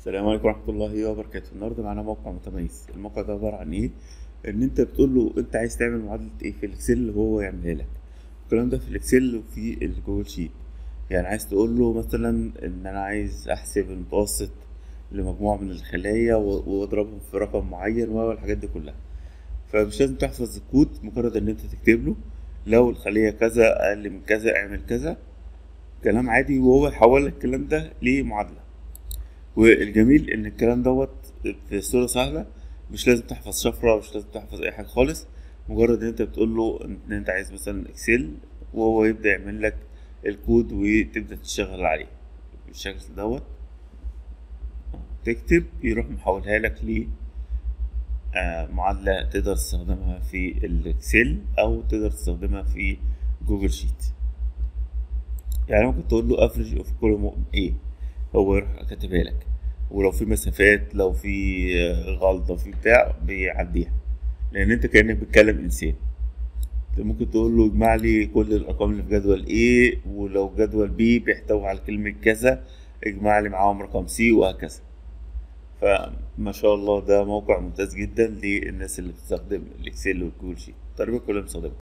السلام عليكم ورحمة الله وبركاته النهاردة معانا موقع متميز الموقع ده عبارة عن ايه ان انت بتقول له انت عايز تعمل معادلة ايه في الاكسل وهو يعملها لك الكلام ده في الاكسل وفي الجوجل شيت يعني عايز تقول له مثلا ان انا عايز احسب المتوسط لمجموعة من الخلايا و- واضربهم في رقم معين والحاجات دي كلها فمش لازم تحفظ الكود مجرد ان انت تكتب له لو الخلية كذا اقل من كذا اعمل كذا كلام عادي وهو يحول لك الكلام ده لمعادلة والجميل ان الكلام دوت في صورة سهلة مش لازم تحفظ شفرة مش لازم تحفظ اي حاجة خالص مجرد ان انت بتقول له ان انت عايز مثلا اكسل وهو يبدأ يعمل لك الكود وتبدأ تشتغل عليه بالشكل دوت تكتب يروح محولها لك ل آه، معادلة تقدر تستخدمها في الاكسل او تقدر تستخدمها في جوجل شيت يعني ممكن تقول له افريج اوف كولوم ايه هو يروح كاتبها لك ولو في مسافات لو في آه، غلطة في بتاع بيعديها لان انت كأنك بتكلم انسان انت ممكن تقول له اجمع لي كل الارقام اللي في جدول ايه ولو جدول بي بيحتوي على كلمة كذا اجمع لي معاهم رقم سي وهكذا فما شاء الله ده موقع ممتاز جدا للناس اللي بتستخدم الاكسل والجوجل شيت تقريبا كلهم بيستخدمه